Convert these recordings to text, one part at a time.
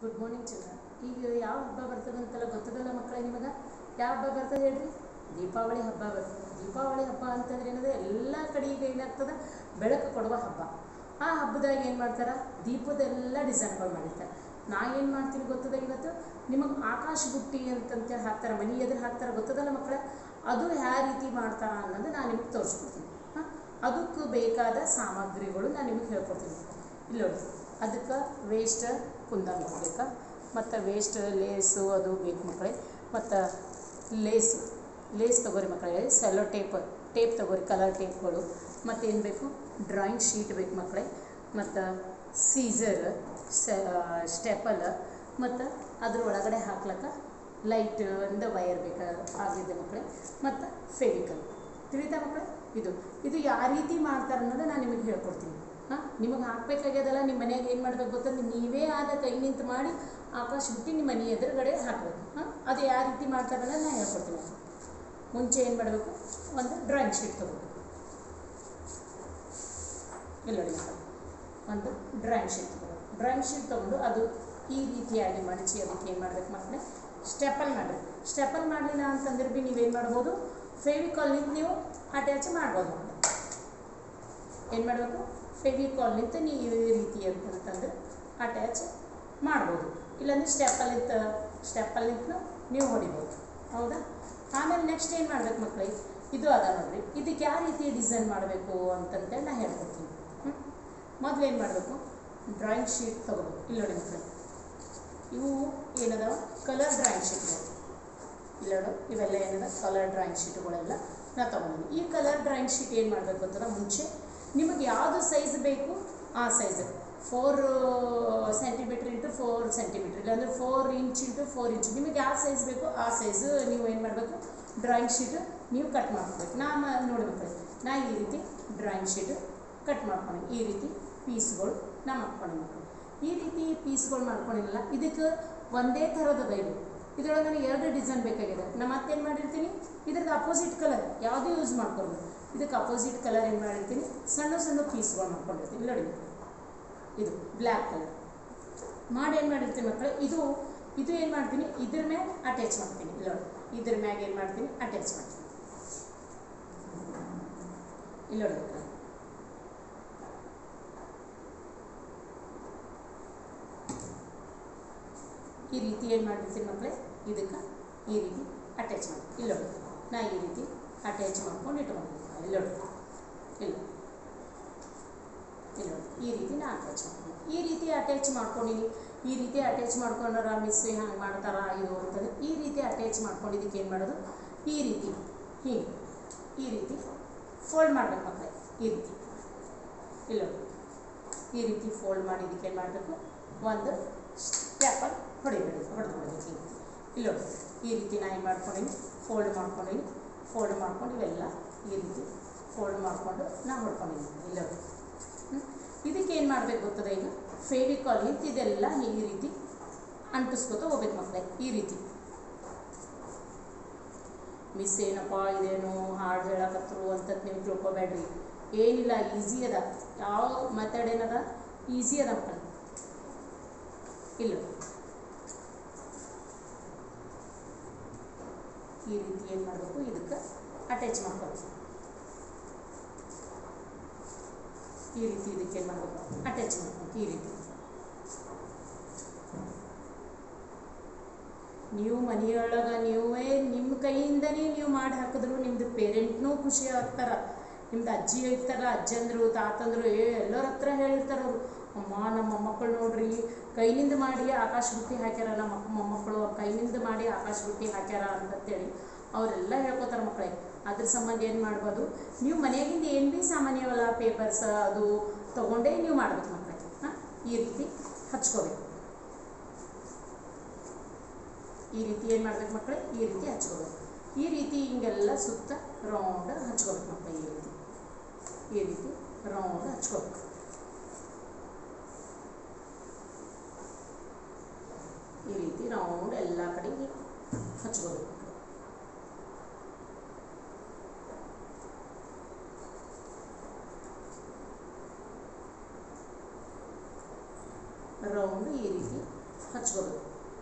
Good morning children ಈಗ ಯಾವ ಹಬ್ಬ ಬರ್ತದೆ ಅಂತೆಲ್ಲ ಗೊತ್ತದಲ್ಲ ಮಕ್ಕಳೇ ನಿಮಗೆ ಯಾವ ಹಬ್ಬ ಬರ್ತದೆ ಹೇಳ್ರಿ ದೀಪಾವಳಿ ಹಬ್ಬ ಬರ್ತದೆ ದೀಪಾವಳಿ ಹಬ್ಬ ಅಂತಂದ್ರೆ ಏನದ ಎಲ್ಲ ಕಡೆ ಈಗ ಏನಾಗ್ತದೆ ಬೆಳಕು ಕೊಡುವ ಹಬ್ಬ ಆ ಹಬ್ಬದಾಗ ಏನು ಮಾಡ್ತಾರೆ ದೀಪದೆಲ್ಲ ಡಿಸೈನ್ಗಳು ಮಾಡಿರ್ತಾರೆ ನಾ ಏನು ಮಾಡ್ತೀನಿ ಗೊತ್ತದ ಇವತ್ತು ನಿಮಗೆ ಆಕಾಶ ಬುಟ್ಟಿ ಅಂತಂತೇಳಿ ಹಾಕ್ತಾರೆ ಮನೆ ಎದುರು ಹಾಕ್ತಾರೆ ಗೊತ್ತದಲ್ಲ ಮಕ್ಕಳೇ ಅದು ಯಾವ ರೀತಿ ಮಾಡ್ತಾರ ಅನ್ನೋದು ನಾನು ನಿಮಗೆ ತೋರಿಸ್ಕೊಡ್ತೀನಿ ಹಾಂ ಅದಕ್ಕೆ ಬೇಕಾದ ಸಾಮಗ್ರಿಗಳು ನಾನು ನಿಮಗೆ ಹೇಳ್ಕೊಡ್ತೀನಿ ಇಲ್ಲಿ ನೋಡಿ ಅದಕ್ಕೆ ವೇಸ್ಟ್ ಕುಂದಾನ್ ಬೇಕಾ ಮತ್ತು ವೇಸ್ಟ್ ಲೇಸು ಅದು ಬೇಕು ಮಕ್ಕಳೇ ಮತ್ತು ಲೇಸು ಲೇಸ್ ತೊಗೋರಿ ಮಕ್ಕಳೇ ಸೆಲ್ಲೋ ಟೇಪ್ ಟೇಪ್ ತೊಗೋರಿ ಕಲರ್ ಟೇಪ್ಗಳು ಮತ್ತು ಏನು ಬೇಕು ಡ್ರಾಯಿಂಗ್ ಶೀಟ್ ಬೇಕು ಮಕ್ಕಳೇ ಮತ್ತು ಸೀಸರ್ ಸ್ಟೆಪಲ್ ಮತ್ತು ಅದ್ರ ಒಳಗಡೆ ಹಾಕ್ಲಕ್ಕ ಲೈಟ್ ಒಂದು ವಯರ್ ಬೇಕಾ ಆಗಿದೆ ಮಕ್ಕಳೇ ಮತ್ತು ಫೆವಿಕಲ್ ತಿಳಿತಾ ಮಕ್ಕಳೇ ಇದು ಇದು ಯಾವ ರೀತಿ ಮಾಡ್ತಾರೆ ಅನ್ನೋದು ನಾನು ನಿಮಗೆ ಹೇಳ್ಕೊಡ್ತೀನಿ ಹಾಂ ನಿಮಗೆ ಹಾಕ್ಬೇಕಾಗ್ಯದಲ್ಲ ನಿಮ್ಮ ಮನೆಯಾಗ ಏನು ಮಾಡ್ಬೇಕು ಗೊತ್ತಂದ್ರೆ ನೀವೇ ಆದ ಕೈ ನಿಂತು ಮಾಡಿ ಆಕಾಶ ಬಿಟ್ಟು ನಿಮ್ಮ ಮನೆ ಎದುರುಗಡೆ ಹಾಕಬೇಕು ಹಾಂ ಅದು ಯಾವ ರೀತಿ ಮಾಡ್ತಾರೆ ಅನ್ನೋದು ನಾನು ಹೇಳ್ಕೊಡ್ತೀನಿ ಮುಂಚೆ ಏನು ಮಾಡಬೇಕು ಒಂದು ಡ್ರಾಯಿಂಗ್ ಶೀಟ್ ತೊಗೋಬೇಕು ಇಲ್ಲ ನೋಡಿ ಮಕ್ಕಳೇ. ಒಂದು ಡ್ರಾಯಿಂಗ್ ಶೀಟ್ ತೊಗೊಳ್ಬೇಕು ಡ್ರಾಯಿಂಗ್ ಶೀಟ್ ತೊಗೊಂಡು ಅದು ಈ ರೀತಿಯಾಗಿ ಮಡಚಿ ಅದಕ್ಕೆ ಏನು ಮಾಡ್ಬೇಕು ಮಕ್ಕಳೇ ಸ್ಟೆಪಲ್ ಮಾಡಿರಿ ಸ್ಟೆಪಲ್ ಮಾಡಲಿಲ್ಲ ಅಂತಂದ್ರೆ ಭೀ ನೀವೇನು ಮಾಡ್ಬೋದು ಫೆವಿಕಾಲ್ನಿಂದ ನೀವು ಅಟ್ಯಾಚ್ ಮಾಡ್ಬೋದು ಮಕ್ಕಳೇ ಏನು ಮಾಡಬೇಕು ಫೆವಿಕಾಲ್ನಿಂದ ನೀವು ಈ ರೀತಿ ಅಂತಂತಂದ್ರೆ ಅಟ್ಯಾಚ್ ಮಾಡ್ಬೋದು ಇಲ್ಲಾಂದ್ರೆ ಸ್ಟೆಪ್ಪಲ್ಲಿಂತ ಸ್ಟೆಪ್ಪಲ್ಲಿಂತ ನೀವು ಹೊಡಿಬೋದು ಹೌದಾ ಆಮೇಲೆ ನೆಕ್ಸ್ಟ್ ಏನು ಮಾಡ್ಬೇಕು ಮಕ್ಕಳೇ ಇದು ಅದ ನೋಡ್ರಿ ಇದಕ್ಕೆ ಯಾವ ರೀತಿ ಡಿಸೈನ್ ಮಾಡಬೇಕು ಅಂತಂತೇಳಿ ನಾನು ಹೇಳ್ಕೊಡ್ತೀನಿ ಹ್ಞೂ ಮೊದಲು ಏನು ಮಾಡಬೇಕು ಡ್ರಾಯಿಂಗ್ ಶೀಟ್ ತೊಗೋಬೇಕು ಇಲ್ಲಿ ನೋಡಿ ಮಕ್ಕಳೇ ಇವು ಏನದಾವ ಕಲರ್ ಡ್ರಾಯಿಂಗ್ ಶೀಟ್ಗಳು ಇಲ್ಲ ನೋಡು ಇವೆಲ್ಲ ಏನದ ಕಲರ್ ಡ್ರಾಯಿಂಗ್ ಶೀಟ್ಗಳೆಲ್ಲ ನಾ ತೊಗೊಂಡಿದ್ದೀನಿ ಈ ಕಲರ್ ಡ್ರಾಯಿಂಗ್ ಶೀಟ್ ಏನು ಮಾಡಬೇಕು ಅಂತಂದ್ರೆ ಮುಂಚೆ ನಿಮಗೆ ಯಾವುದು ಸೈಜ್ ಬೇಕು ಆ size four centimetre into four centimetre ಇಲ್ಲಾಂದ್ರೆ four inch into four inch ನಿಮಗೆ ಯಾವ ಸೈಜ್ ಬೇಕು ಆ ಸೈಜ್ ನೀವು ಏನು ಮಾಡಬೇಕು ಡ್ರಾಯಿಂಗ್ ಶೀಟ್ ನೀವು ಕಟ್ ಮಾಡ್ಕೋಬೇಕು ನಾ ಮ- ನೋಡಿ ಮಕ್ಕಳೇ ನಾ ಈ ರೀತಿ ಡ್ರಾಯಿಂಗ್ ಶೀಟ್ ಕಟ್ ಮಾಡ್ಕೊಂಡು ಈ ರೀತಿ ಪೀಸ್ಗಳು ನಾ ಮಾಡ್ಕೊಂಡು ಮಕ್ಕಳು ಈ ರೀತಿ ಪೀಸ್ಗಳು ಮಾಡ್ಕೊಂಡಿಲ್ಲ ಇದಕ್ಕೆ ಒಂದೇ ಥರದ ಇದು ಇದರೊಳಗೆ ನನಗೆ ಎರಡು ಡಿಸೈನ್ ಬೇಕಾಗಿದೆ ನಾ ಮತ್ತೇನು ಮಾಡಿರ್ತೀನಿ ಇದ್ರದ್ದು ಅಪೋಸಿಟ್ ಕಲರ್ ಯಾವುದೂ ಯೂಸ್ ಮಾಡ್ಕೊಬೋದು ಇದಕ್ಕೆ ಅಪೋಸಿಟ್ ಕಲರ್ ಏನು ಮಾಡಿರ್ತೀನಿ ಸಣ್ಣ ಸಣ್ಣ ಪೀಸ್ಗಳು ಮಾಡ್ಕೊಂಡಿರ್ತೀನಿ ಇಲ್ಲಿ ನೋಡಿ ಇದು ಬ್ಲ್ಯಾಕ್ ಕಲರ್ ಮಾಡಿ ಏನು ಮಾಡಿರ್ತೀನಿ ಮಕ್ಕಳೇ ಇದು ಇದು ಏನು ಮಾಡ್ತೀನಿ ಇದ್ರ ಮ್ಯಾಗ ಅಟ್ಯಾಚ್ ಮಾಡ್ತೀನಿ ಇಲ್ಲ ನೋಡಿ ಇದ್ರ ಮ್ಯಾಗ ಏನು ಮಾಡ್ತೀನಿ ಅಟ್ಯಾಚ್ ಮಾಡ್ತೀನಿ ಇಲ್ಲ ನೋಡಿ ಮಕ್ಕಳೇ ಈ ರೀತಿ ಏನು ಮಾಡಿರ್ತೀನಿ ಮಕ್ಕಳೇ ಇದಕ್ಕೆ ಈ ರೀತಿ ಅಟ್ಯಾಚ್ ಮಾಡಿ ಇಲ್ಲ ನೋಡಿ ನಾ ಈ ರೀತಿ ಅಟ್ಯಾಚ್ ಮಾಡ್ಕೊಂಡು ಇಟ್ಕೊಂಡಿದ್ದೀನಿ ಇಲ್ಲ ನೋಡಿ ಇಲ್ಲ ಇಲ್ಲ ನೋಡಿ ಈ ರೀತಿ ನಾ ಅಟ್ಯಾಚ್ ಮಾಡ್ಕೊಂಡು ಈ ರೀತಿ ಅಟ್ಯಾಚ್ ಮಾಡ್ಕೊಂಡಿನಿ ಈ ರೀತಿ ಅಟ್ಯಾಚ್ ಮಾಡ್ಕೊಂಡ್ರ ಮಿಸ್ ಹಂಗೆ ಮಾಡ್ತಾರ ಇದು ಅಂತಂದ್ರೆ ಈ ರೀತಿ ಅಟ್ಯಾಚ್ ಮಾಡ್ಕೊಂಡಿದ್ದಕ್ಕೆ ಏನು ಮಾಡೋದು ಈ ರೀತಿ ಹೀಗೆ ಈ ರೀತಿ ಫೋಲ್ಡ್ ಮಾಡ್ಬೇಕು ಮಕ್ಕಳೇ ಈ ರೀತಿ ಇಲ್ಲ ನೋಡಿ ಈ ರೀತಿ ಫೋಲ್ಡ್ ಮಾಡಿದ್ದಕ್ಕೆ ಏನು ಮಾಡಬೇಕು ಒಂದು ಸ್ಟ್ಯಾಪಲ್ ಹೊಡಿಬೇಡಿ ಹೊಡೆದು ಹೊಡಿಬೇಕು ಹಿಂಗೆ ಇಲ್ಲ ನೋಡಿ ಈ ರೀತಿ ನಾ ಏನು ಮಾಡ್ಕೊಂಡೀನಿ ಫೋಲ್ಡ್ ಮಾಡ್ಕೊಂಡೀನಿ ಫೋಲ್ಡ್ ಮಾಡ್ಕೊಂಡು ಇವೆಲ್ಲ ಈ ರೀತಿ ಫೋಲ್ಡ್ ಮಾಡಿಕೊಂಡು ನಾ ಹೊಡ್ಕೊಂಡಿನಿ ಇಲ್ಲ ನೋಡಿ ಹ್ಮ್? ಇದಕ್ಕೆ ಏನು ಮಾಡಬೇಕು ಗೊತ್ತದ ಈಗ ಫೇವಿಕಾಲ್ ನಿಂತ ಇದೆಲ್ಲ ಈ ರೀತಿ ಅಂಟಿಸ್ಕೊತ ಹೋಗ್ಬೇಕು ಮಕ್ಕಳೇ ಈ ರೀತಿ ಮಿಸ್ ಏನಪ್ಪ ಇದೇನು ಹಾಡು ಹೇಳಕತ್ತರು ಅಂತ ನೀವು ತಿಳ್ಕೊಬೇಡ್ರಿ ಏನಿಲ್ಲ ಈಸಿ ಅದ ಯಾವ ಮೆಥಡ್ ಏನದ ಈಸಿ ಅದ ಮಕ್ಕಳು ಇಲ್ಲ ಈ ರೀತಿ ಏನು ಮಾಡಬೇಕು ಇದಕ್ಕೆ ಅಟ್ಯಾಚ್ ಮಾಡ್ಕೋಬೇಕು ಈ ರೀತಿ ಇದಕ್ಕೆ ಏನು ಮಾಡಬೇಕು ಅಟ್ಯಾಚ್ ಮಾಡ್ಬೇಕು ಈ ರೀತಿ ನೀವು ಮನೆಯೊಳಗೆ ನೀವೇ ನಿಮ್ಮ ಕೈಯಿಂದನೇ ನೀವು ಮಾಡಿ ಹಾಕಿದ್ರು ನಿಮ್ದು ಪೇರೆಂಟ್ನೂ ಖುಷಿ ಆಗ್ತಾರ ನಿಮ್ದು ಅಜ್ಜಿ ಇರ್ತಾರ ಅಜ್ಜಂದ್ರು ತಾತಂದ್ರು ಏ ಎಲ್ಲರ ಹತ್ರ ಹೇಳಿರ್ತಾರ ಅವರು ಅಮ್ಮ ನಮ್ಮ ಮೊಮ್ಮಕ್ಕಳು ನೋಡ್ರಿ ಕೈನಿಂದ ಮಾಡಿ ಆಕಾಶ ಬುಟ್ಟಿ ಹಾಕ್ಯಾರ ನಮ್ಮ ಮೊಮ್ಮಕ್ಕಳು ಕೈನಿಂದ ಮಾಡಿ ಆಕಾಶ ಬುಟ್ಟಿ ಹಾಕ್ಯಾರ ಅಂತಂತೇಳಿ ಅವರೆಲ್ಲ ಹೇಳ್ಕೊತಾರೆ ಮಕ್ಕಳೇ ಅದ್ರ ಸಂಬಂಧ ಏನು ಮಾಡ್ಬೋದು ನೀವು ಮನೆಯಾಗಿಂದ ಏನು ಭೀ ಸಾಮಾನ್ಯವಲ್ಲ ಪೇಪರ್ಸ್ ಅದು ತೊಗೊಂಡೇ ನೀವು ಮಾಡ್ಬೇಕು ಮಕ್ಕಳೇ ಹಾಂ ಈ ರೀತಿ ಹಚ್ಕೋಬೇಕು ಈ ರೀತಿ ಏನು ಮಾಡ್ಬೇಕು ಮಕ್ಕಳೇ ಈ ರೀತಿ ಹಚ್ಕೋಬೇಕು ಈ ರೀತಿ ಹಿಂಗೆಲ್ಲ ಸುತ್ತ ರೌಂಡ್ ಹಚ್ಕೋಬೇಕು ಮಕ್ಕಳೇ ಈ ರೀತಿ ಈ ರೀತಿ ರೌಂಡ್ ಹಚ್ಕೋಬೇಕು ಈ ರೀತಿ ರೌಂಡ್ ಎಲ್ಲ ಕಡೆಗೆ ಹಚ್ಕೋಬೇಕು ಮಕ್ಕಳೇ ರೌಂಡ್ ಈ ರೀತಿ ಹಚ್ಕೋಬೇಕು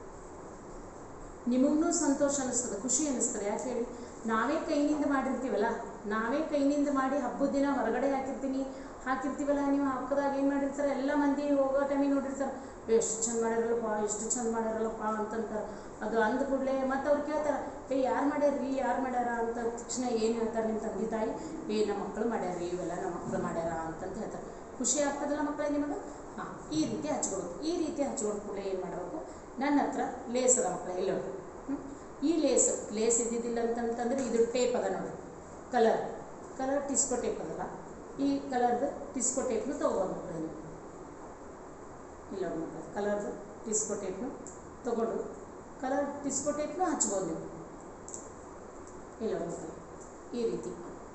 ನಿಮಗೂ ಸಂತೋಷ ಅನ್ನಿಸ್ತದೆ ಖುಷಿ ಅನ್ನಿಸ್ತದೆ ಯಾಕೆ ಹೇಳಿ ನಾವೇ ಕೈನಿಂದ ಮಾಡಿರ್ತೀವಲ್ಲ ನಾವೇ ಕೈನಿಂದ ಮಾಡಿ ಹಬ್ಬದ ದಿನ ಹೊರಗಡೆ ಹಾಕಿರ್ತೀನಿ ಹಾಕಿರ್ತೀವಲ್ಲ ನೀವು ಹಬ್ಬದಾಗ ಏನು ಮಾಡಿರ್ತಾರೆ ಎಲ್ಲ ಮಂದಿ ಹೋಗೋ ಟೈಮಿಗೆ ನೋಡಿರ್ತಾರೆ ಎಷ್ಟು ಚಂದ ಮಾಡ್ಯಾರಲ್ಲಪ್ಪ ಎಷ್ಟು ಚಂದ ಮಾಡ್ಯಾರಲ್ಲಪ್ಪ ಅಂತಂತಾರೆ ಅದು ಅಂದ ಕೂಡಲೇ ಮತ್ತು ಅವ್ರು ಕೇಳ್ತಾರೆ ಏ ಯಾರು ಮಾಡ್ಯಾರ್ರಿ ಯಾರು ಮಾಡ್ಯಾರ ಅಂತ ತಕ್ಷಣ ಏನು ಹೇಳ್ತಾರೆ ನಿಮ್ಮ ತಂದೆ ತಾಯಿ ಏ ನಮ್ಮ ಮಕ್ಕಳು ಮಾಡ್ಯಾರ್ರಿ ಇವೆಲ್ಲ ನಮ್ಮ ಮಕ್ಕಳು ಮಾಡ್ಯಾರ ಅಂತಂತ ಹೇಳ್ತಾರೆ ಖುಷಿ ಆಗ್ತದಲ್ಲ ಮಕ್ಕಳೇ ನಿಮಗೆ ಹಾಂ ಈ ರೀತಿ ಹಚ್ಕೊಡೋದು ಈ ರೀತಿ ಹಚ್ಕೊಡ್ ಕೂಡಲೇ ಏನು ಮಾಡಬೇಕು ನನ್ನ ಹತ್ರ ಲೇಸ್ ಅದ ಮಕ್ಕಳೇ ಇಲ್ಲಿ ನೋಡಿ ಹ್ಮ್? ಈ ಲೇಸ್ ಲೇಸ್ ಇದ್ದಿದ್ದಿಲ್ಲ ಅಂತಂತಂದ್ರೆ ಇದು ಟೇಪ್ ಅದ ನೋಡಿ ಕಲರ್ ಕಲರ್ ಟಿಸ್ಕೋ ಟೇಪ್ ಅದಲ್ಲ ಈ ಕಲರ್ದು ಟಿಸ್ಕೋ ಟೇಪ್ನು ತೊಗೋಬೋದು ಮಕ್ಕಳೇ ನೀವು ಇಲ್ಲ ನೋಡಿ ಮಕ್ಕಳೇ ಕಲರ್ದು ಟಿಸ್ಕೋ ಟೇಪ್ನು ತೊಗೊಂಡು ಕಲರ್ ಟಿಸ್ಕೋ ಟೇಪ್ನು ಹಚ್ಬೋದು ನೀವು ಇಲ್ಲ ನೋಡಿ ಮಕ್ಕಳೇ ಈ ರೀತಿ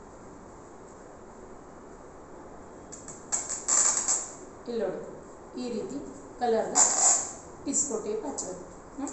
ಇಲ್ಲಿ ನೋಡಿ ಈ ರೀತಿ ಕಲರ್ನ ಟಿಸ್ಕೋ ಟೇಪ್ ಹಚ್ಚಬೇಕು ಹ್ಮ್?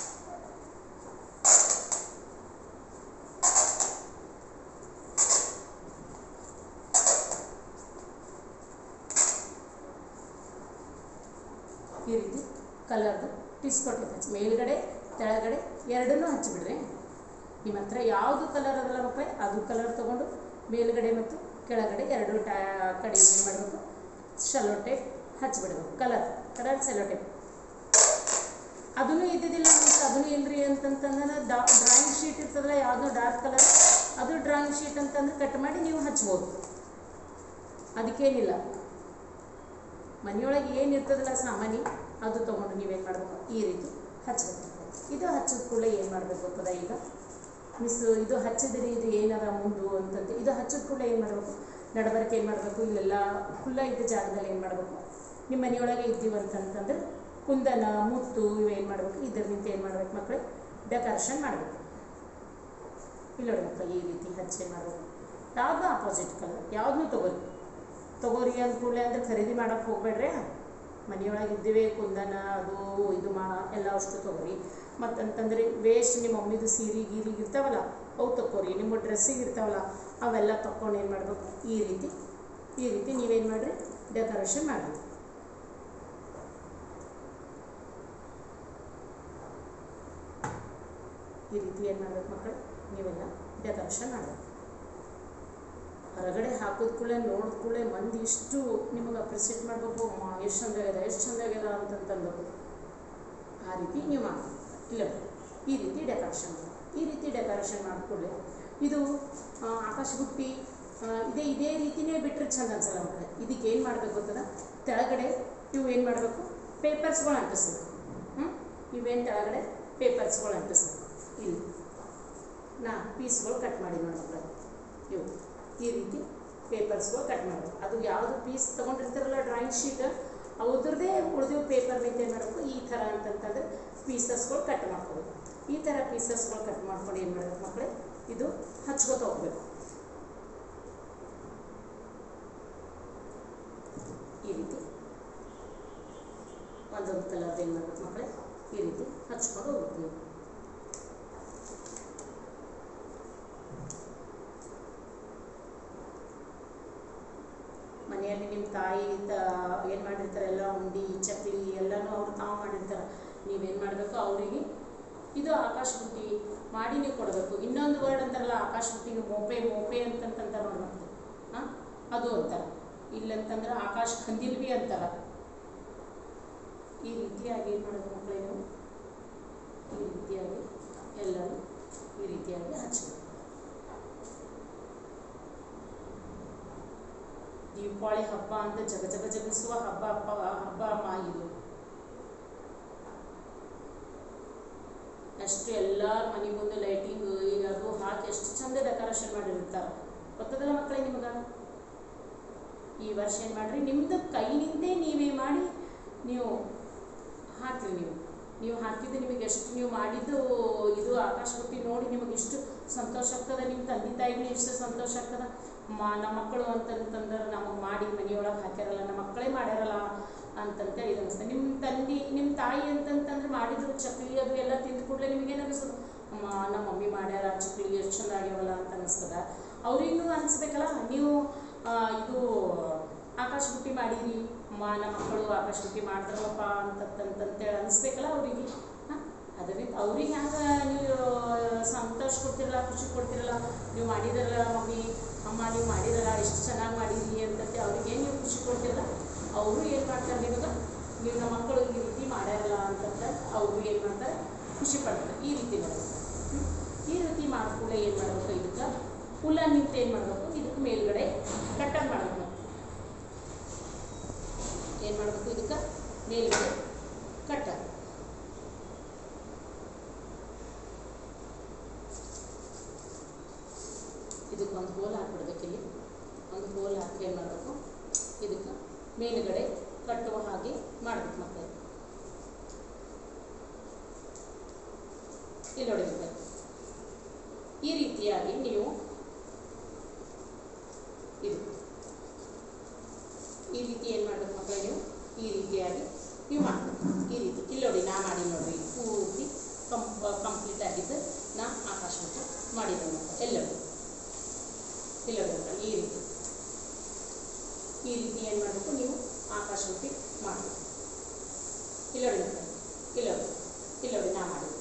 ಈ ರೀತಿ ಕಲರ್ದು ಟಿಸ್ಕೋ ಟೇಪ್ ಹಚ್ಚಿ ಮೇಲ್ಗಡೆ ಕೆಳಗಡೆ ಎರಡನ್ನೂ ಹಚ್ಚಿಬಿಡ್ರಿ ನಿಮ್ಮ ಹತ್ರ ಯಾವುದು ಕಲರ್ ಅದಲ್ಲ ಮಕ್ಕಳೇ ಅದು ಕಲರ್ ತೊಗೊಂಡು ಮೇಲ್ಗಡೆ ಮತ್ತು ಕೆಳಗಡೆ ಎರಡು ಟ್ಯಾ ಕಡೆ ಏನು ಮಾಡಬೇಕು ಶಲೋ ಟೇಪ್ ಹಚ್ಬಿಡ್ಬೇಕು ಕಲರ್ ಕಲರ್ ಸೆಲೋ ಟೇಪ್ ಅದನ್ನು ಇದ್ದಿದ್ದಿಲ್ಲ ಮತ್ತು ಅದನ್ನು ಇಲ್ರಿ ಅಂತಂತಂದ್ರೆ ಡಾ ಡ್ರಾಯಿಂಗ್ ಶೀಟ್ ಇರ್ತದಲ್ಲ ಯಾವುದೋ ಡಾರ್ಕ್ ಕಲರ್ ಅದು ಡ್ರಾಯಿಂಗ್ ಶೀಟ್ ಅಂತಂದ್ರೆ ಕಟ್ ಮಾಡಿ ನೀವು ಹಚ್ಬೋದು ಅದಕ್ಕೇನಿಲ್ಲ ಮನೆಯೊಳಗೆ ಏನು ಇರ್ತದಲ್ಲ ಸಾಮಾನ್ಯ ಅದು ತೊಗೊಂಡು ನೀವೇನು ಮಾಡಬೇಕು ಈ ರೀತಿ ಹಚ್ಬೇಕು ಇದು ಹಚ್ಚಿದ ಕೂಡಲೇ ಏನು ಮಾಡಬೇಕು ಗೊತ್ತದ ಈಗ ಮಿಸ್ ಇದು ಹಚ್ಚಿದ್ರಿ ಇದು ಏನದ ಮುಂದು ಅಂತಂದು ಇದು ಹಚ್ಚಿದ ಕೂಡಲೇ ಏನು ಮಾಡಬೇಕು ನಡಬರ್ಕೆ ಏನು ಮಾಡಬೇಕು ಇಲ್ಲೆಲ್ಲ ಖುಲ್ಲ ಇದ್ದ ಜಾಗದಲ್ಲಿ ಏನು ಮಾಡಬೇಕು ನಿಮ್ಮ ಮನೆಯೊಳಗೆ ಇದ್ದೀವಿ ಅಂತಂತಂದ್ರೆ ಕುಂದನ ಮುತ್ತು ಇವೇನು ಮಾಡಬೇಕು ಇದರಿಂದ ಏನು ಮಾಡ್ಬೇಕು ಮಕ್ಕಳೇ ಡೆಕೋರೇಷನ್ ಮಾಡಬೇಕು ಇಲ್ಲ ನೋಡಿ ಮಕ್ಕಳು ಈ ರೀತಿ ಹಚ್ಚಿ ಏನು ಮಾಡಬೇಕು ಯಾವುದು ಆಪೋಸಿಟ್ ಕಲರ್ ಯಾವ್ದನ್ನೂ ತೊಗೊರಿ ತೊಗೋರಿ ಅಂದ ಕೂಡಲೇ ಅಂದ್ರೆ ಖರೀದಿ ಮಾಡಕ್ಕೆ ಹೋಗ್ಬೇಡ್ರಿ ಮನೆಯೊಳಗೆ ಇದ್ದೀವಿ ಕುಂದನ ಅದು ಇದು ಮಾ ಎಲ್ಲ ಅಷ್ಟು ತೊಗೊರಿ ಮತ್ತಂತಂದ್ರೆ ವೇಸ್ಟ್ ನಿಮ್ಮ ಮಮ್ಮಿದು ಸೀರೆ ಗೀರಿಗೆ ಇರ್ತಾವಲ್ಲ ಅವು ತಕ್ಕೋರಿ ನಿಮ್ಮ ಡ್ರೆಸ್ಸಿಗೆ ಇರ್ತಾವಲ್ಲ ಅವೆಲ್ಲ ತಕ್ಕೊಂಡು ಏನು ಮಾಡಬೇಕು ಈ ರೀತಿ ಈ ರೀತಿ ನೀವೇನು ಮಾಡಿರಿ ಡೆಕೋರೇಷನ್ ಮಾಡಿರಿ ಈ ರೀತಿ ಏನು ಮಾಡ್ಬೇಕು ಮಕ್ಕಳು ನೀವೆಲ್ಲ ಡೆಕೋರೇಷನ್ ಮಾಡಬೇಕು ಹೊರಗಡೆ ಹಾಕಿದ ಕೂಡಲೇ ನೋಡಿದ ಕೂಡಲೇ ಮಂದಿ ಇಷ್ಟು ನಿಮಗೆ ಅಪ್ರಿಸಿಯೇಟ್ ಮಾಡಬೇಕು ಎಷ್ಟು ಚಂದಾಗ್ಯದ ಎಷ್ಟು ಚಂದಾಗ್ಯದ ಅಂತಂತಂದು ಆ ರೀತಿ ನೀವು ಮಾಡಬೇಕು ಇಲ್ಲ ಈ ರೀತಿ ಡೆಕೋರೇಷನ್ ಮಾಡಿ ಈ ರೀತಿ ಡೆಕೋರೇಷನ್ ಮಾಡಿಕೊಳ್ಳಿ ಇದು ಆ, ಆಕಾಶ ಬುಟ್ಟಿ ಆ, ಇದೇ ಇದೇ ರೀತಿನೇ ಬಿಟ್ಟರೆ ಚಂದ ಅನ್ಸಲ್ಲ ಮಕ್ಕಳೇ ಇದಕ್ಕೆ ಏನು ಮಾಡಬೇಕು ಗೊತ್ತದ ತೆಳಗಡೆ ನೀವು ಏನು ಮಾಡಬೇಕು ಪೇಪರ್ಸ್ಗಳು ಅಂಟಿಸ್ಬೇಕು ಹ್ಞೂ ಇವೇನು ತೆಳಗಡೆ ಪೇಪರ್ಸ್ಗಳು ಅಂಟಿಸ್ಬೇಕು ಇಲ್ಲಿ ನಾ ಪೀಸ್ಗಳು ಕಟ್ ಮಾಡಿ ನೋಡಿ ಮಕ್ಕಳೇ ಇವು ಈ ರೀತಿ ಪೇಪರ್ಸ್ಗಳು ಕಟ್ ಮಾಡಬೇಕು ಅದು ಯಾವುದು ಪೀಸ್ ತೊಗೊಂಡಿರ್ತಾರಲ್ಲ ಡ್ರಾಯಿಂಗ್ ಶೀಟ್ ಅವ್ರದ್ದೇ ಉಳಿದಿವ್ ಪೇಪರ್ ಮೇಲೆ ಏನು ಮಾಡಬೇಕು ಈ ಥರ ಅಂತಂತಂದ್ರೆ ಪೀಸಸ್ಗಳು ಕಟ್ ಮಾಡ್ಕೋಬೇಕು ಈ ಥರ ಪೀಸಸ್ಗಳು ಕಟ್ ಮಾಡ್ಕೊಂಡು ಏನು ಮಾಡಬೇಕು ಮಕ್ಕಳೇ ಇದು ಹಚ್ಕೋತ ಹೋಗ್ಬೇಕು ಈ ರೀತಿ ಒಂದೊಂದು ಕಲರ್ದು ಏನು ಮಾಡ್ಬೇಕು ಮಕ್ಕಳೇ ಈ ರೀತಿ ಹಚ್ಕೊಂಡು ಹೋಗ್ಬೇಕು ಮನೆಯಲ್ಲಿ ನಿಮ್ಮ ತಾಯಿ ತ ಏನು ಮಾಡಿರ್ತಾರೆ ಎಲ್ಲ ಉಂಡಿ ಚಕ್ಲಿ ಎಲ್ಲನೂ ಅವ್ರು ತಾವು ಮಾಡಿರ್ತಾರೆ ನೀವೇನು ಮಾಡಬೇಕು ಅವರಿಗೆ ಇದು ಆಕಾಶ ಬುಟ್ಟಿ ಮಾಡಿ ನೀವು ಕೊಡಬೇಕು ಇನ್ನೊಂದು ವರ್ಡ್ ಅಂತಾರಲ್ಲ ಆಕಾಶ ಬುಟ್ಟಿಗೆ ಮೋಪೆ ಮೋಪೆ ಅಂತಂತಂತ ನೋಡ್ಬೇಕು ಹಾಂ ಅದು ಅಂತಾರೆ ಇಲ್ಲಂತಂದ್ರೆ ಆಕಾಶ ಕಂದಿಲ್ ಬಿ ಅಂತಾರ ಈ ರೀತಿಯಾಗಿ ಏನು ಮಾಡೋದು ಮಕ್ಕಳೇ ನೀವು ಈ ರೀತಿಯಾಗಿ ಎಲ್ಲರೂ ಈ ರೀತಿಯಾಗಿ ಹಚ್ಚಬೇಕು ದೀಪಾವಳಿ ಹಬ್ಬ ಅಂತ ಜಗ ಜಗ ಜಗಿಸುವ ಹಬ್ಬ ಹಬ್ಬ ಹಬ್ಬ ಅಮ್ಮ ಇದು ಎಷ್ಟು ಎಲ್ಲಾರ ಮನೆ ಮುಂದೆ ಲೈಟಿಂಗ್ ಈಗ ಅದು ಹಾಕಿ ಎಷ್ಟು ಚಂದ ಡೆಕೋರೇಷನ್ ಮಾಡಿರ್ತಾರೆ ಗೊತ್ತದಲ್ಲ ಮಕ್ಕಳೇ ನಿಮಗೆ ಈ ವರ್ಷ ಏನು ಮಾಡ್ರಿ ನಿಮ್ದು ಕೈನಿಂದೇ ನೀವೇ ಮಾಡಿ ನೀವು ಹಾಕ್ರಿ ನೀವು ನೀವು ಹಾಕಿದ್ದು ನಿಮಗೆ ಎಷ್ಟು ನೀವು ಮಾಡಿದ್ದು ಇದು ಆಕಾಶ ಬುಟ್ಟಿ ನೋಡಿ ನಿಮಗೆ ಎಷ್ಟು ಸಂತೋಷ ಆಗ್ತದೆ ನಿಮ್ಮ ತಂದೆ ತಾಯಿಗಳು ಎಷ್ಟು ಸಂತೋಷ ಆಗ್ತದೆ ಮಾ ನಮ್ಮ ಮಕ್ಕಳು ಅಂತಂತಂದ್ರೆ ನಮಗೆ ಮಾಡಿ ಮನೆಯೊಳಗೆ ಹಾಕ್ಯಾರಲ್ಲ ನಮ್ಮ ಮಕ್ಕಳೇ ಮಾಡ್ಯಾರಲ್ಲ ಅಂತಂತೇಳಿ ಇದು ಅನಿಸ್ತದೆ ನಿಮ್ಮ ತಂದೆ ನಿಮ್ಮ ತಾಯಿ ಅಂತಂತಂದ್ರೆ ಮಾಡಿದ್ರು ಚಕ್ಲಿ ಅದು ಎಲ್ಲ ತಿಂದ ಕೂಡಲೇ ನಿಮಗೇನು ಅನಿಸ್ತದೆ ಅಮ್ಮ ನಮ್ಮ ಮಮ್ಮಿ ಮಾಡ್ಯಾರ ಚಕ್ಲಿ ಎಷ್ಟು ಚಂದ ಆಗ್ಯಾವಲ್ಲ ಅಂತ ಅನಿಸ್ತದ ಅವ್ರಿಗೂ ಅನಿಸ್ಬೇಕಲ್ಲ ನೀವು ಆ, ಇದು ಆಕಾಶ ಬುಟ್ಟಿ ಮಾಡೀರಿ ಅಮ್ಮ ನಮ್ಮ ಮಕ್ಕಳು ಆಕಾಶ ಬುಟ್ಟಿ ಮಾಡಿದ್ರಲ್ಲಪ್ಪ ಅಂತಂತಂತೇಳಿ ಅನಿಸ್ಬೇಕಲ್ಲ ಅವರಿಗೆ ಹಾಂ ಅದರಿಂದ ಅವ್ರಿಗೆ ಹ್ಯಾಂಗೆ ನೀವು ಸಂತೋಷ ಕೊಡ್ತಿರಲ್ಲ ಖುಷಿ ಕೊಡ್ತಿರಲ್ಲ ನೀವು ಮಾಡಿದಿರಲ್ಲ ಮಮ್ಮಿ ಅಮ್ಮ ನೀವು ಮಾಡಿರಲ್ಲ ಎಷ್ಟು ಚೆನ್ನಾಗಿ ಮಾಡಿರಿ ಅಂತಂತೆ ಅವ್ರಿಗೆ ಏನು ನೀವು ಖುಷಿ ಕೊಡ್ತಿರಲ್ಲ ಅವರು ಏನು ಮಾಡ್ತಾರೆ ನಿಮಗೆ ನೀವು ನಮ್ಮ ಮಕ್ಕಳು ಈ ರೀತಿ ಮಾಡ್ಯಾರಲ್ಲ ಅಂತಂತ ಅವರು ಏನು ಮಾಡ್ತಾರೆ ಖುಷಿ ಪಡ್ತಾರೆ ಈ ರೀತಿ ಮಾಡಬೇಕು ಹ್ಮ್? ಈ ರೀತಿ ಮಾಡ್ಕೂಡ ಏನು ಮಾಡಬೇಕು ಇದಕ್ಕೆ ಹುಲ್ಲ ನಿಂತು ಏನು ಮಾಡಬೇಕು ಇದಕ್ಕೆ ಮೇಲ್ಗಡೆ ಕಟ್ಟರ್ ಮಾಡಬೇಕು ಏನು ಮಾಡಬೇಕು ಇದಕ್ಕೆ ಮೇಲ್ಗಡೆ ಕಟ್ಟರ್ ಇದಕ್ಕೆ ಒಂದು ಹೋಲ್ ಹಾಕ್ಬಿಡ್ಬೇಕು ಇಲ್ಲಿ ಒಂದು ಹೋಲ್ ಹಾಕಿ ಏನು ಮಾಡಬೇಕು ಇದಕ್ಕೆ ಮೇಲುಗಡೆ ಕಟ್ಟುವ ಹಾಗೆ ಮಾಡಬೇಕು ಮತ್ತೆ ಇಲ್ಲಿ ನೋಡಿ ಮತ್ತೆ ಈ ರೀತಿಯಾಗಿ ನೀವು ಇದು ಈ ರೀತಿ ಏನು ಮಾಡಬೇಕು ಮಕ್ಕಳೇ ನೀವು ಈ ರೀತಿಯಾಗಿ ನೀವು ಮಾಡಬೇಕು ಈ ರೀತಿ ಇಲ್ಲಿ ನೋಡಿ ನಾ ಮಾಡಿ ನೋಡ್ರಿ ಪೂರ್ತಿ ಕಂ ಕಂಪ್ಲೀಟ್ ಆಗಿದ್ದು ನಾ ಆಕಾಶ ಮಟ್ಟ ಮಾಡಿದ್ದೇನೆ ಮಕ್ಕಳು ಎಲ್ಲರೂ ಇಲ್ಲಿ ನೋಡಿ ಮಕ್ಕಳು ಈ ರೀತಿ ಈ ರೀತಿ ಏನು ಮಾಡಬೇಕು ನೀವು ಆಕಾಶ ಮುಟ್ಟಿ ಮಾಡಬೇಕು ಇಲ್ಲಿ ನೋಡಿ ಮಕ್ಕಳು ಇಲ್ಲಿ ನೋಡಿ ಇಲ್ಲಿ ನೋಡಿ ನಾ ಮಾಡಿ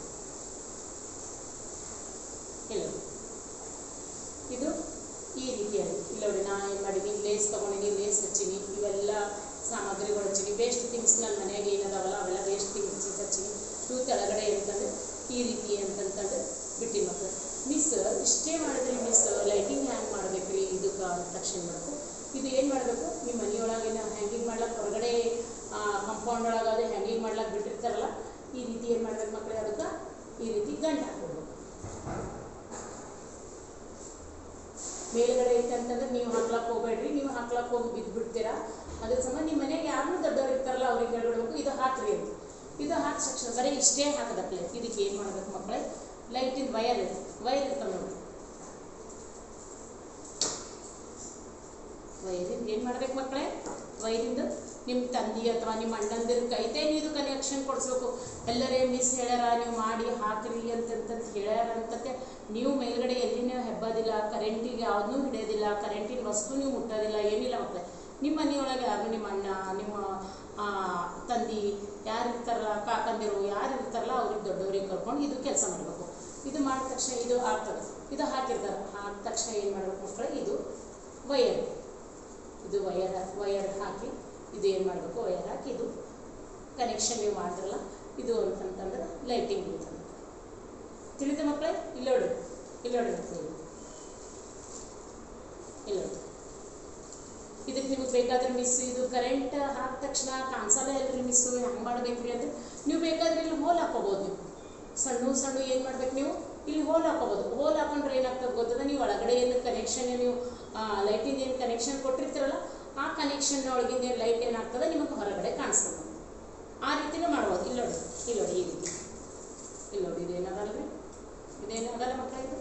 ಇಲ್ಲಿ ನೋಡಿ ಇದು ಈ ರೀತಿಯಾಗಿ ಇಲ್ಲಿ ನೋಡಿ ನಾ ಏನು ಮಾಡೀನಿ ಲೇಸ್ ತೊಗೊಂಡಿನಿ ಲೇಸ್ ಹಚ್ಚೀನಿ ಇವೆಲ್ಲ ಸಾಮಗ್ರಿಗಳು ಹಚ್ಚೀನಿ ವೇಸ್ಟ್ ಥಿಂಗ್ಸ್ ನನ್ನ ಮನೆಯಾಗ ಏನದಾವಲ್ಲ ಅವೆಲ್ಲ ವೇಸ್ಟ್ ಥಿಂಗ್ಸ್ ಹಚ್ಚೀನಿ ಇವು ಕೆಳಗಡೆ ಅಂತಂದ್ರೆ ಈ ರೀತಿ ಅಂತಂತಂದು ಬಿಟ್ಟು ಮಕ್ಕಳು ಮಿಸ್ ಇಷ್ಟೇ ಮಾಡಿದ್ರಿ ಮಿಸ್ ಲೈಟಿಂಗ್ ಹ್ಯಾಂಗ್ ಮಾಡ್ಬೇಕು ರೀ ಇದಕ್ಕೆ ಅಂದ ತಕ್ಷಣ ಮಾಡಬೇಕು ಇದು ಏನು ಮಾಡಬೇಕು ನಿಮ್ಮ ಮನೆಯೊಳಗೆ ಹ್ಯಾಂಗಿಂಗ್ ಮಾಡ್ಲಕ್ಕೆ ಹೊರಗಡೆ ಕಂಪೌಂಡ್ ಒಳಗೆ ಅದು ಹ್ಯಾಂಗಿಂಗ್ ಮಾಡ್ಲಕ್ಕೆ ಬಿಟ್ಟಿರ್ತಾರಲ್ಲ ಈ ರೀತಿ ಏನು ಮಾಡ್ಬೇಕು ಮಕ್ಕಳೇ ಅದಕ್ಕೆ ಈ ರೀತಿ ಗಂಟು ಹಾಕ್ಬಿಡ್ಬೇಕು ಮೇಲ್ಗಡೆ ಐತೆ ಅಂತಂದ್ರೆ ನೀವು ಹಾಕ್ಲಕ್ಕೆ ಹೋಗ್ಬೇಡ್ರಿ ನೀವು ಹಾಕ್ಲಕ್ಕೆ ಹೋಗಿ ಬಿದ್ದು ಬಿಡ್ತೀರಾ ಅದ್ರ ಸಂಬಂಧ ನಿಮ್ಮ ಮನೆಗೆ ಯಾರು ದೊಡ್ಡವ್ರು ಇರ್ತಾರಲ್ಲ ಅವ್ರಿಗೆ ಹೇಳ್ಬಿಡ್ಬೇಕು ಇದು ಹಾಕ್ರಿ ಅಂತ ಇದು ಹಾಕಿ ತಕ್ಷಣ ಬರೀ ಇಷ್ಟೇ ಹಾಕದಪ್ಲೆ ಇದಕ್ಕೆ ಏನು ಮಾಡ್ಬೇಕು ಮಕ್ಕಳೇ ಲೈಟಿನ ವಯರ್ ಇದೆ ವಯರ್ ಇರ್ತವೆ ನೋಡಿ ವೈರಿಂದ ಏನು ಮಾಡ್ಬೇಕು ಮಕ್ಕಳೇ ವೈರಿಂದ ನಿಮ್ಮ ತಂದೆ ಅಥವಾ ನಿಮ್ಮ ಅಣ್ಣಂದಿರ ಕೈತೇನು ಇದು ಕನೆಕ್ಷನ್ ಕೊಡಿಸ್ಬೇಕು ಎಲ್ಲರೇ ಮಿಸ್ ಹೇಳ್ಯಾರ ನೀವು ಮಾಡಿ ಹಾಕ್ರಿ ಅಂತಂತ ಹೇಳ್ಯಾರ ಅಂತಂತೆ ನೀವು ಮೇಲ್ಗಡೆ ಎಲ್ಲಿನೂ ಹೆಬ್ಬದಿಲ್ಲ ಕರೆಂಟಿಗೆ ಯಾವುದನ್ನೂ ಹಿಡಿಯೋದಿಲ್ಲ ಕರೆಂಟಿನ ವಸ್ತು ನೀವು ಮುಟ್ಟೋದಿಲ್ಲ ಏನಿಲ್ಲ ಮಕ್ಕಳೇ ನಿಮ್ಮ ಮನೆಯೊಳಗೆ ಯಾರು ನಿಮ್ಮ ಅಣ್ಣ ನಿಮ್ಮ ಆ, ತಂದಿ ಯಾರು ಇರ್ತಾರಲ್ಲ ಕಾಕಂದಿರು ಯಾರು ಇರ್ತಾರಲ್ಲ ಅವ್ರಿಗೆ ದೊಡ್ಡವ್ರಿಗೆ ಕರ್ಕೊಂಡು ಇದು ಕೆಲಸ ಮಾಡಬೇಕು ಇದು ಮಾಡಿದ ತಕ್ಷಣ ಇದು ಆಗ್ತದೆ ಇದು ಹಾಕಿರ್ತಾರೆ ಹಾಕಿದ ತಕ್ಷಣ ಏನು ಮಾಡ್ಬೇಕು ಮಕ್ಕಳೇ ಇದು ವಯರ್ ಇದು ವಯರ್ ವಯರ್ ಹಾಕಿ ಇದು ಏನು ಮಾಡಬೇಕು ವಯರ್ ಹಾಕಿ ಇದು ಕನೆಕ್ಷನ್ ನೀವು ಮಾಡಿದ್ರಲ್ಲ ಇದು ಅಂತಂತಂದ್ರೆ ಲೈಟಿಂಗ್ ಬೀಳ್ತದೆ ತಿಳಿದ ಮಕ್ಕಳೇ ಇಲ್ಲಿ ನೋಡಿ ಇಲ್ಲಿ ನೋಡಿ ಮಕ್ಕಳು ಇಲ್ಲಿ ನೋಡಿ ಇದಕ್ಕೆ ನಿಮಗೆ ಬೇಕಾದ್ರೆ ಮಿಸ್ ಇದು ಕರೆಂಟ್ ಹಾಕಿದ ತಕ್ಷಣ ಕಾಣಿಸಲ್ಲ ಎಲ್ರಿ ಮಿಸ್ಸು ಹೆಂಗೆ ಮಾಡ್ಬೇಕ್ರಿ ಅಂದ್ರೆ ನೀವು ಬೇಕಾದ್ರೆ ಇಲ್ಲಿ ಹೋಲ್ ಹಾಕೋಬೋದು ನೀವು ಸಣ್ಣ ಸಣ್ಣ ಏನು ಮಾಡ್ಬೇಕು ನೀವು ಇಲ್ಲಿ ಹೋಲ್ ಹಾಕೋಬೋದು ಹೋಲ್ ಹಾಕೊಂಡ್ರೆ ಏನಾಗ್ತದೆ ಗೊತ್ತದ ನೀವು ಒಳಗಡೆ ಏನು ಕನೆಕ್ಷನ್ ನೀವು ಲೈಟಿಂದ ಏನು ಕನೆಕ್ಷನ್ ಕೊಟ್ಟಿರ್ತೀರಲ್ಲ ಆ ಕನೆಕ್ಷನ್ ಒಳಗಿಂದ ಏನು ಲೈಟ್ ಏನಾಗ್ತದೆ ನಿಮಗೆ ಹೊರಗಡೆ ಕಾಣಿಸ್ತದೆ ಆ ರೀತಿನೂ ಮಾಡ್ಬೋದು ಇಲ್ಲಿ ನೋಡಿ ಇಲ್ಲಿ ನೋಡಿ ಈ ರೀತಿ ಇಲ್ಲಿ ನೋಡಿ ಇದೇನಾಗಲ್ಲ ರೀ ಇದೇನಾಗಲ್ಲ ಮಕ್ಕಳ ಇದು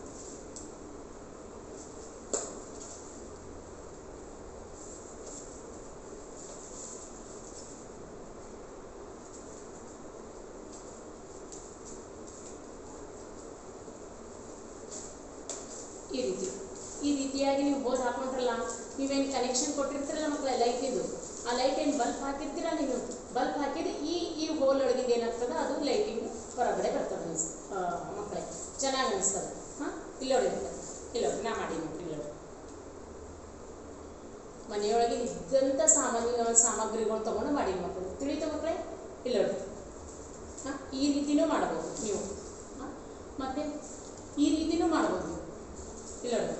ಈ ರೀತಿ ಈ ರೀತಿಯಾಗಿ ನೀವು ಬೋರ್ ಹಾಕೊಂಡ್ರಲ್ಲ ನೀವೇನು ಕನೆಕ್ಷನ್ ಕೊಟ್ಟಿರ್ತೀರಲ್ಲ ಮಕ್ಕಳ ಲೈಟ್ ಇದು ಆ ಲೈಟ್ ಏನು ಬಲ್ಬ್ ಹಾಕಿರ್ತೀರ ನೀವು ಬಲ್ಬ್ ಹಾಕಿದ್ರೆ ಈ ಈ ಹೋಲ್ ಒಳಗಿಂದ ಏನಾಗ್ತದೆ ಅದು ಲೈಟಿಂಗ್ ಹೊರಗಡೆ ಬರ್ತದೆ ಅನ್ಸ್ ಮಕ್ಕಳೇ ಚೆನ್ನಾಗಿ ಅನಿಸ್ತದೆ ಹಾಂ ಇಲ್ಲಿ ನೋಡಿ ಮಕ್ಕಳೇ. ಇಲ್ಲಿ ನೋಡಿ ನಾ ಮಾಡಿ ನೋಡಿ ಇಲ್ಲಿ ನೋಡಿ ಮನೆಯೊಳಗೆ ಇದ್ದಂಥ ಸಾಮಾನ್ಯ ಸಾಮಗ್ರಿಗಳು ತೊಗೊಂಡು ಮಾಡಿ ಮಕ್ಕಳು ತಿಳಿತ ಮಕ್ಕಳೇ ಇಲ್ಲಿ ನೋಡಿ ಹಾಂ ಈ ರೀತಿನೂ ಮಾಡ್ಬೋದು ನೀವು ಹಾಂ ಮತ್ತು ಈ ರೀತಿನೂ ಮಾಡ್ಬೋದು ನೀವು ಇಲ್ಲ ನೋಡಿ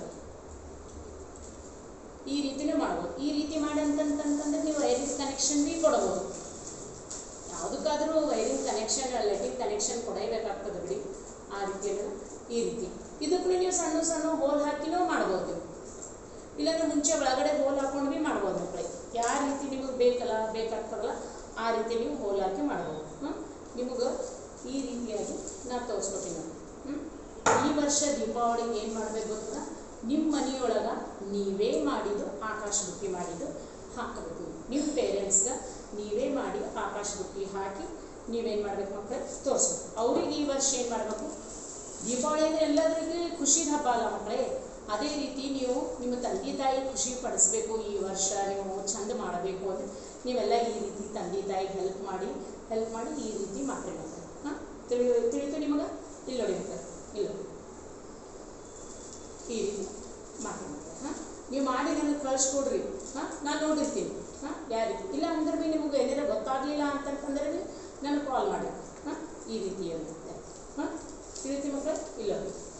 ಈ ರೀತಿನೂ ಮಾಡ್ಬೋದು ಈ ರೀತಿ ಮಾಡಿ ಅಂತಂತಂತಂದ್ರೆ ನೀವು ವೈರಿಂಗ್ ಕನೆಕ್ಷನ್ ಭೀ ಕೊಡ್ಬೋದು ಯಾವುದಕ್ಕಾದರೂ ವೈರಿಂಗ್ ಕನೆಕ್ಷನ್ ಲೈಟಿಂಗ್ ಕನೆಕ್ಷನ್ ಕೊಡಲೇಬೇಕಾಗ್ತದೆ ಬಿಡಿ ಆ ರೀತಿಯಲ್ಲ ಈ ರೀತಿ ಇದಕ್ಕೂ ನೀವು ಸಣ್ಣ ಸಣ್ಣ ಹೋಲ್ ಹಾಕಿನೂ ಮಾಡ್ಬೋದು ನೀವು ಇಲ್ಲಾಂದ್ರೆ ಮುಂಚೆ ಒಳಗಡೆ ಹೋಲ್ ಹಾಕೊಂಡು ಭೀ ಮಾಡ್ಬೋದು ಮಕ್ಕಳಿಗೆ ಯಾವ ರೀತಿ ನಿಮಗೆ ಬೇಕಲ್ಲ ಬೇಕಾಗ್ತದಲ್ಲ ಆ ರೀತಿ ನೀವು ಹೋಲ್ ಹಾಕಿ ಮಾಡ್ಬೋದು ಹ್ಞೂ ನಿಮಗೆ ಈ ರೀತಿಯಾಗಿ ನಾ ತೋರಿಸ್ಕೊತೀನಿ ನಾನು ಹ್ಞೂ ಈ ವರ್ಷ ದೀಪಾವಳಿಗೆ ಏನು ಮಾಡಬೇಕು ಗೊತ್ತಾ ನಿಮ್ಮ ಮನೆಯೊಳಗೆ ನೀವೇ ಮಾಡಿದ್ದು ಆಕಾಶ ಬುಟ್ಟಿ ಮಾಡಿದ್ದು ಹಾಕಬೇಕು ನಿಮ್ಮ ಪೇರೆಂಟ್ಸ್ಗೆ ನೀವೇ ಮಾಡಿ ಆಕಾಶ ಬುಟ್ಟಿ ಹಾಕಿ ನೀವೇನು ಮಾಡ್ಬೇಕು ಮಕ್ಕಳು ತೋರಿಸ್ಬೇಕು ಅವ್ರಿಗೆ ಈ ವರ್ಷ ಏನು ಮಾಡಬೇಕು ದೀಪಾವಳಿ ಅಂದರೆ ಎಲ್ಲರಿಗೂ ಖುಷಿದ ಹಬ್ಬ ಅಲ್ಲ ಮಕ್ಕಳೇ ಅದೇ ರೀತಿ ನೀವು ನಿಮ್ಮ ತಂದೆ ತಾಯಿ ಖುಷಿ ಪಡಿಸ್ಬೇಕು ಈ ವರ್ಷ ನೀವು ಚಂದ ಮಾಡಬೇಕು ಅಂದರೆ ನೀವೆಲ್ಲ ಈ ರೀತಿ ತಂದೆ ತಾಯಿಗೆ ಹೆಲ್ಪ್ ಮಾಡಿ ಹೆಲ್ಪ್ ಮಾಡಿ ಈ ರೀತಿ ಮಾಡ್ರಿ ಮಕ್ಕಳು ಹಾಂ ತಿಳಿ ತಿಳಿತು ನಿಮಗೆ ಇಲ್ಲಿ ನೋಡಿ ಮಕ್ಕಳು ಇಲ್ಲಿ ನೋಡಿ ಈ ರೀತಿ ಮಾಡಿ ಮಕ್ಕಳು ಹಾಂ ನೀವು ಮಾಡಿ ನನಗೆ ಕಳಿಸ್ಕೊಡ್ರಿ ಹಾಂ ನಾನು ನೋಡಿರ್ತೀನಿ ಹಾಂ ಯಾವ ರೀತಿ ಇಲ್ಲ ಅಂದ್ರೆ ಭೀ ನಿಮಗೆ ಏನಾರ ಗೊತ್ತಾಗಲಿಲ್ಲ ಅಂತಂತಂದ್ರೆ ಭೀ ನನಗೆ ಕಾಲ್ ಮಾಡಿ ಹಾಂ ಈ ರೀತಿ ಇರುತ್ತೆ ಹಾಂ ತಿಳಿತಿ ಮಕ್ಕಳು ಇಲ್ಲ